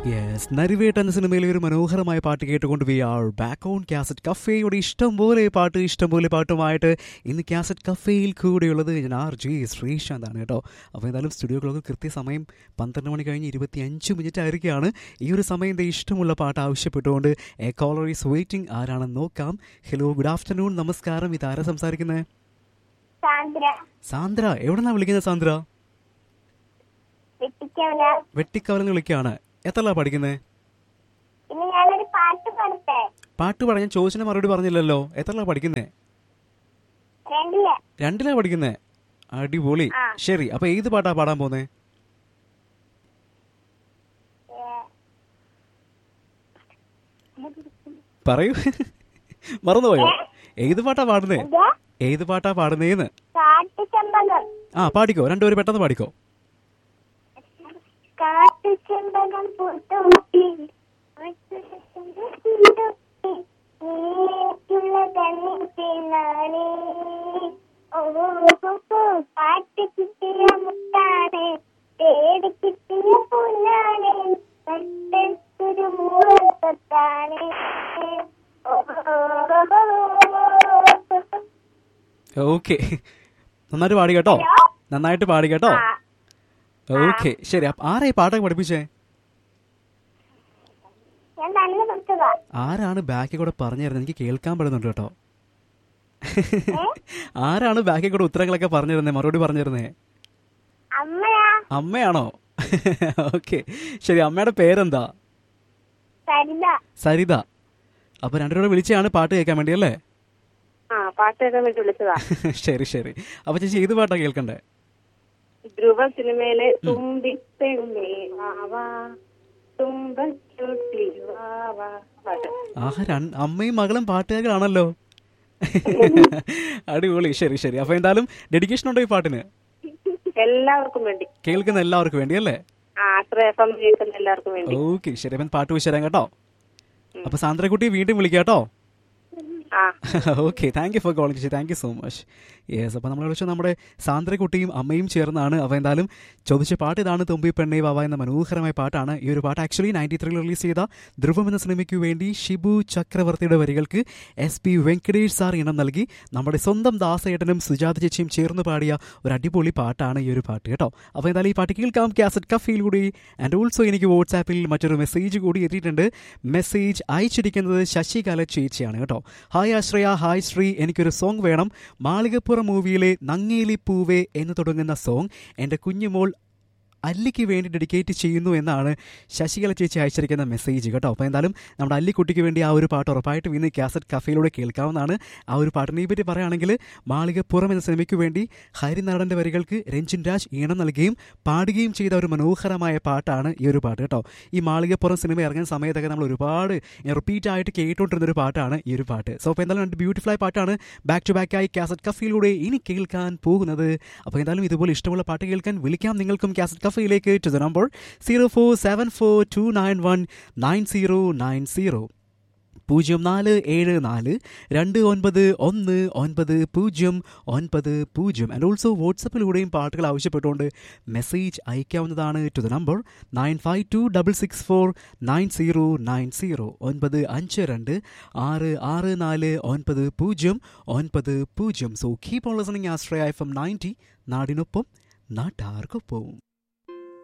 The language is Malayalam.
യെസ് നരിവേട്ട് എന്ന സിനിമയിലെ ഒരു മനോഹരമായ പാട്ട് കേട്ടുകൊണ്ട് we are back on cassette കഫേയുടെ ഇഷ്ടം പോലെ പാട്ട് ഇഷ്ടം പോലെ പാട്ടുമായിട്ട് ഇന്ന് കാസറ്റ് കഫേയിൽ കൂടെയുള്ളത് ഞാൻ ആർ ജി ശ്രീശാന്താണ് കേട്ടോ അപ്പോൾ എന്തായാലും സ്റ്റുഡിയോകളൊക്കെ കൃത്യസമയം പന്ത്രണ്ട് മണി കഴിഞ്ഞ് ഇരുപത്തി അഞ്ച് മിനിറ്റ് ആയിരിക്കുകയാണ് ഈ ഒരു സമയം ഇത് ഇഷ്ടമുള്ള പാട്ട് ആവശ്യപ്പെട്ടുകൊണ്ട് എ കോളർ ഈസ് വെയിറ്റിംഗ് ആരാണെന്ന് നോക്കാം ഹലോ ഗുഡ് ആഫ്റ്റർനൂൺ നമസ്കാരം ഇതാരാ സംസാരിക്കുന്നത് സാന്ദ്ര സാന്ദ്ര എവിടെന്നാ വിളിക്കുന്നത് സാന്ദ്ര വെട്ടിക്കവല വെട്ടിക്കവലെന്ന് വിളിക്കുകയാണ് എത്രല്ല പഠിക്കുന്നത് ഇന്ന് ഞാനൊരു പാട്ട് പാടട്ടെ പാട്ട് പാടാൻ ഞാൻ ചോദിച്ചതിന് മറുപടി പറഞ്ഞില്ലല്ലോ എത്രല്ല പഠിക്കുന്നത് രണ്ടില് രണ്ടിലാ പഠിക്കുന്നേ അടിപൊളി ആ. ശരി അപ്പൊ ഏത് പാട്ടാ പാടാൻ പോന്നേ പറയൂ മറന്നുപോയോ ഏത് പാട്ടാ പാടുന്നേ എന്താ ഏത് പാട്ടാ പാടുന്നേന്ന് കാട്ടുചെമ്പകം ആ പാടിക്കോ രണ്ടുപേരും പെട്ടെന്ന് പാടിക്കോ കാട്ടുചെമ്പകം പൂത്തുമുട്ടി നീക്കുള്ള തന്നെ പിന്നാലെ ഓഹോ പാട്ട് കിട്ടിയ മുട്ടാണ് തേടി കിട്ടിയ പുല്ലാണ് കട്ടെടുത്തൊരു മൂളത്താണ് ഓക്കെ നന്നായിട്ട് പാടി കേട്ടോ ഹലോ? നന്നായിട്ട് പാടി കേട്ടോ ആ ഓക്കെ ശരി അപ്പൊ ആരാ ഈ പാട്ടൊക്കെ പഠിപ്പിച്ചേ ഞാൻ തന്നെ കൊടുത്തതാ ആരാണ് ബാക്കിൽ കൂടെ പറഞ്ഞു തരുന്നത് എനിക്ക് കേൾക്കാൻ പറ്റുന്നുണ്ട് കേട്ടോ ആരാണ് ബാക്കിൽ കൂടെ ഉത്തരങ്ങളൊക്കെ പറഞ്ഞു തരുന്നേ മറുപടി പറഞ്ഞു തരുന്നേ അമ്മയാ അമ്മയാണോ ഓക്കെ ശരി അമ്മയുടെ പേരെന്താ സരിത സരിത അപ്പൊ രണ്ടുപേരും വിളിച്ചാണ് പാട്ട് കേൾക്കാൻ വേണ്ടി അല്ലേ ആ പാട്ട് കേൾക്കാൻ വേണ്ടി വിളിച്ചതാ ശരി ശരി അപ്പൊ ചേച്ചി ഏത് പാട്ടാ കേൾക്കണ്ടേ ധ്രുവ സിനിമയിലെ തുമ്പിപ്പെണ്ണേ വാവാ തുമ്പച്ചുട്ടി വാവാ പാട്ട് ആഹാ രണ്ട് അമ്മയും മകളും പാട്ടുകാരാണല്ലോ അടിപൊളി ശരി ശരി അപ്പൊ എന്തായാലും ഡെഡിക്കേഷൻ ഉണ്ടോ ഈ പാട്ടിന് എല്ലാവർക്കും വേണ്ടി കേൾക്കുന്ന എല്ലാവർക്കും വേണ്ടി അല്ലേ ആ അത്ര എഫ് എം കേൾക്കുന്ന എല്ലാവർക്കും വേണ്ടി ഓക്കെ ശരി അപ്പം പാട്ട് വെച്ച് തരാം കേട്ടോ അപ്പൊ സാന്ദ്രക്കുട്ടി വീണ്ടും വിളിക്കാം കേട്ടോ ആ okay thank you for calling ചേച്ചി thank you so much yes അപ്പോൾ നമ്മൾ വിളിച്ച നമ്മുടെ സാന്ദ്രക്കുട്ടിയും അമ്മയും ചേർന്നാണ് അപ്പോൾ എന്തായാലും ചോദിച്ച പാട്ട് ഇതാണ് തുമ്പി പെണ്ണേ വാവ എന്ന മനോഹരമായ പാട്ടാണ് ഈ ഒരു പാട്ട് ആക്ച്വലി നയൻറ്റി ത്രീയിൽ റിലീസ് ചെയ്ത ധ്രുവം എന്ന സിനിമയ്ക്ക് വേണ്ടി ഷിബു ചക്രവർത്തിയുടെ വരികൾക്ക് എസ് പി വെങ്കടേഷ് സാർ ഇണം നൽകി നമ്മുടെ സ്വന്തം ദാസേട്ടനും സുജാത ചേച്ചിയും ചേർന്ന് പാടിയ ഒരു അടിപൊളി പാട്ടാണ് ഈ ഒരു പാട്ട് കേട്ടോ അപ്പോൾ എന്തായാലും ഈ പാട്ട് കേൾക്കാം കാസറ്റ് കഫയിൽ കൂടി ആൻഡ് ഓൾസോ എനിക്ക് വാട്സാപ്പിൽ മറ്റൊരു മെസ്സേജ് കൂടി എത്തിയിട്ടുണ്ട് മെസ്സേജ് അയച്ചിരിക്കുന്നത് ശശികല ചേച്ചിയാണ് കേട്ടോ ഹായ് ആശ്രയ ഹായ് ശ്രീ എനിക്കൊരു സോങ് വേണം മാളികപ്പുറം മൂവിയിലെ നങ്ങേലി പൂവേ എന്ന് തുടങ്ങുന്ന സോങ് എൻ്റെ കുഞ്ഞുമോൾ അല്ലിക്ക് വേണ്ടി ഡെഡിക്കേറ്റ് ചെയ്യുന്നു എന്നാണ് ശശികല ചേച്ചി അയച്ചിരിക്കുന്ന മെസ്സേജ് കേട്ടോ അപ്പോൾ എന്തായാലും നമ്മുടെ അല്ലിക്കുട്ടിക്ക് വേണ്ടി ആ ഒരു പാട്ട് ഉറപ്പായിട്ടും ഇന്ന് കാസറ്റ് കഫയിലൂടെ കേൾക്കാവുന്നതാണ് ആ ഒരു പാട്ടിനെ പറ്റി പറയുകയാണെങ്കിൽ മാളികപ്പുറം എന്ന സിനിമയ്ക്ക് വേണ്ടി ഹരിനാടൻ്റെ വരികൾക്ക് രഞ്ജിൻ രാജ് ഈണം നൽകുകയും പാടുകയും ചെയ്ത ഒരു മനോഹരമായ പാട്ടാണ് ഈ ഒരു പാട്ട് കേട്ടോ ഈ മാളികപ്പുറം സിനിമ ഇറങ്ങുന്ന സമയത്തൊക്കെ നമ്മൾ ഒരുപാട് റിപ്പീറ്റ് ആയിട്ട് കേട്ടുകൊണ്ടിരുന്ന ഒരു പാട്ടാണ് ഈ ഒരു പാട്ട് സോ അപ്പോൾ എന്തായാലും രണ്ട് ബ്യൂട്ടിഫുൾ ആയ പാട്ടാണ് ബാക്ക് ടു ബാക്ക് ആയി കാസറ്റ് കഫയിലൂടെ ഇനി കേൾക്കാൻ പോകുന്നത് അപ്പോൾ എന്തായാലും ഇതുപോലെ ഇഷ്ടമുള്ള പാട്ട് കേൾക്കാൻ വിളിക്കാം നിങ്ങൾക്കും കാസറ്റ് കഫയിലേക്ക് to the number zero four seven four two nine one nine zero nine zero പൂജ്യം നാല് ഏഴ് നാല് രണ്ട് ഒൻപത് ഒന്ന് ഒൻപത് പൂജ്യം ഒൻപത് പൂജ്യം ആൻഡ് ഓൾസോ വാട്സപ്പിലൂടെയും പാട്ടുകൾ ആവശ്യപ്പെട്ടുകൊണ്ട് മെസ്സേജ് അയക്കാവുന്നതാണ് to the number nine five two double six four nine zero nine zero ഒൻപത് അഞ്ച് രണ്ട് ആറ് ആറ് നാല് ഒൻപത് പൂജ്യം ഒൻപത് പൂജ്യം so keep on listening Ashraya F M ninety നാടിനൊപ്പം നാട്ടാർക്കൊപ്പവും